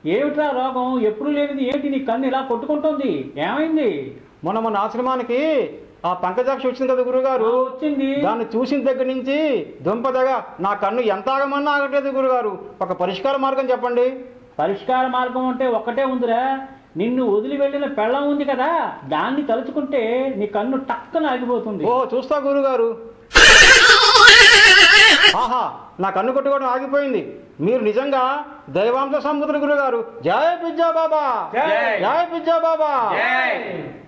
ఏమిట్రా రోగం ఎప్పుడు లేనిది ఏంటి నీ కన్ను ఇలా కొట్టుకుంటోంది ఏమైంది మొన్న మన ఆశ్రమానికి ఆ పంకజాక్షి వచ్చింది కదా గురుగారు ఆ, వచ్చింది దాన్ని చూసిన దగ్గర నుంచి దుంపదగా నా కన్ను ఎంత ఆగమన్నా ఆగట్లేదు గురుగారు ఒక పరిష్కార మార్గం చెప్పండి పరిష్కార మార్గం అంటే ఒక్కటే ఉందిరా నిన్ను వదిలి వెళ్ళిన పెళ్ళం ఉంది కదా దాన్ని తలుచుకుంటే నీ కన్ను టక్కన ఆగిపోతుంది ఓ చూస్తా గురుగారు ఆహా నా కన్ను కొట్టుకోవడం ఆగిపోయింది మీరు నిజంగా దైవాంశ సంబుతులు గురుగారు జయ పిజ్జా బాబా జై. జయ పిజ్జా బాబా జై.